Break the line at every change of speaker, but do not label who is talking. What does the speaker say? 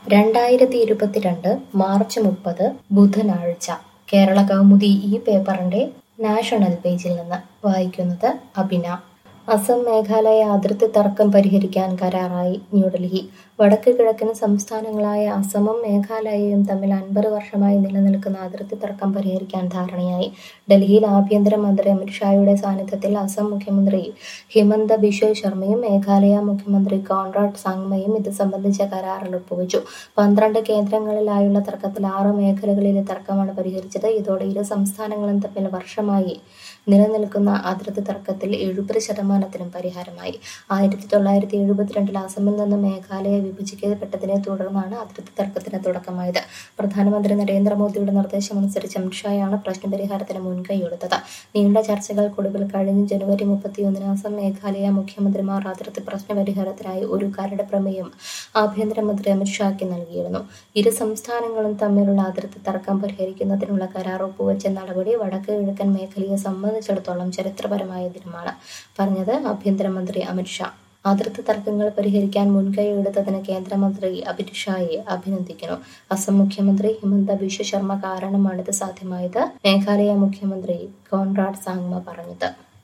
രണ്ടായിരത്തി ഇരുപത്തിരണ്ട് മാർച്ച് മുപ്പത് ബുധനാഴ്ച കേരള കൗമുദി ഈ പേപ്പറിന്റെ നാഷണൽ പേജിൽ നിന്ന് വായിക്കുന്നത് അഭിന അസം മേഘാലയ അതിർത്തി തർക്കം പരിഹരിക്കാൻ കരാറായി ന്യൂഡൽഹി വടക്ക് കിഴക്കൻ സംസ്ഥാനങ്ങളായ അസമും മേഘാലയയും തമ്മിൽ അൻപത് വർഷമായി നിലനിൽക്കുന്ന അതിർത്തി തർക്കം പരിഹരിക്കാൻ ധാരണയായി ഡൽഹിയിൽ ആഭ്യന്തരമന്ത്രി അമിത്ഷായുടെ സാന്നിധ്യത്തിൽ അസം മുഖ്യമന്ത്രി ഹിമന്ത ബിശ്വ ശർമ്മയും മേഘാലയ മുഖ്യമന്ത്രി കോൺറാഡ് സാങ്മയും ഇത് സംബന്ധിച്ച കരാറിൽ ഒപ്പുവെച്ചു പന്ത്രണ്ട് കേന്ദ്രങ്ങളിലായുള്ള തർക്കത്തിൽ ആറ് മേഖലകളിലെ തർക്കമാണ് പരിഹരിച്ചത് ഇതോടെ ഇരു സംസ്ഥാനങ്ങളും തമ്മിൽ വർഷമായി നിലനിൽക്കുന്ന അതിർത്തി തർക്കത്തിൽ എഴുപത് ശതമാനത്തിനും പരിഹാരമായി ആയിരത്തി തൊള്ളായിരത്തി എഴുപത്തിരണ്ടിൽ അസമിൽ നിന്ന് മേഘാലയ വിഭജിക്കപ്പെട്ടതിനെ തുടർന്നാണ് അതിർത്തി തർക്കത്തിന് തുടക്കമായത് പ്രധാനമന്ത്രി നരേന്ദ്രമോദിയുടെ നിർദ്ദേശമനുസരിച്ച് അമിത്ഷായാണ് പ്രശ്നപരിഹാരത്തിന് മുൻകൈയെടുത്തത് നീണ്ട ചർച്ചകൾക്കൊടുവിൽ കഴിഞ്ഞ ജനുവരി മുപ്പത്തിയൊന്നിന് അസം മേഘാലയ മുഖ്യമന്ത്രിമാർ അതിർത്തി പ്രശ്നപരിഹാരത്തിനായി ഒരു കരട് പ്രമേയം ആഭ്യന്തരമന്ത്രി അമിത്ഷായ്ക്ക് നൽകിയിരുന്നു ഇരു സംസ്ഥാനങ്ങളും തമ്മിലുള്ള അതിർത്തി തർക്കം പരിഹരിക്കുന്നതിനുള്ള കരാർ ഒപ്പുവെച്ച നടപടി വടക്ക് കിഴക്കൻ മേഖലയെ സംബന്ധിച്ചിടത്തോളം ചരിത്രപരമായ ദിനമാണ് പറഞ്ഞത് ആഭ്യന്തരമന്ത്രി അമിത്ഷാ അതിർത്തി തർക്കങ്ങൾ പരിഹരിക്കാൻ മുൻകൈ എടുത്തതിന് കേന്ദ്രമന്ത്രി അമിത് ഷായെ അഭിനന്ദിക്കുന്നു അസം മുഖ്യമന്ത്രി ഹിമന്ത ബിശ്വ ശർമ്മ കാരണമാണിത് സാധ്യമായത് മേഘാലയ മുഖ്യമന്ത്രി കോൺറാഡ് സാങ്മ പറഞ്ഞത്